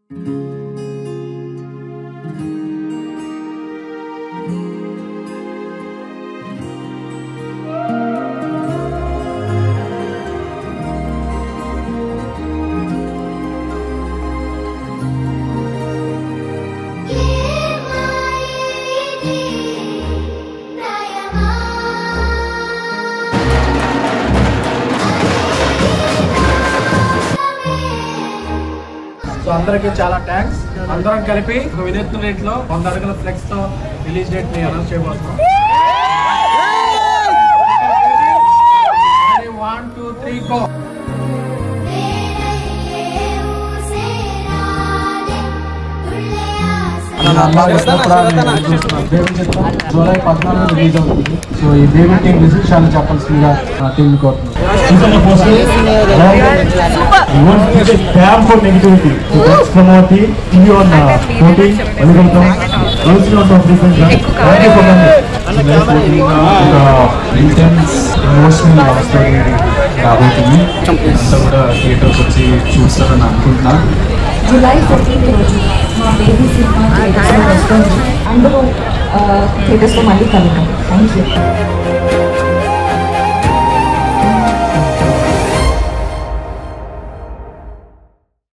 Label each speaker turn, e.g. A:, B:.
A: So అందరికీ చాలా thanks అందరం కలిపి ఒక వినూత్న రేట్ లో వంద అడుగుల ఫ్లెక్స్ తో రిలీజ్ డేట్ ని అనౌన్స్ చేయబోతున్నాం one two three go July పద్నాలుగు రిలీజ్ అవుతుంది సో ఈ బేబీ టీం విశేషాలు చెప్పాల్సిందిగా team
B: Damn for negativity. So that's Pramati. See you on uh, 14. Welcome. Also on the frequent Thank you for coming. So nice meeting uh, intense emotional love story రాబోతుంది అంతా కూడా థియేటర్కి వచ్చి చూస్తారని అనుకుంటున్నాను
C: జూలై ఫోర్టీన్త్ రోజు మా బేబీ సినిమా థియేటర్స్లో వస్తుంది అందరూ థియేటర్స్లో మళ్ళీ కలుగుతాం థ్యాంక్ యూ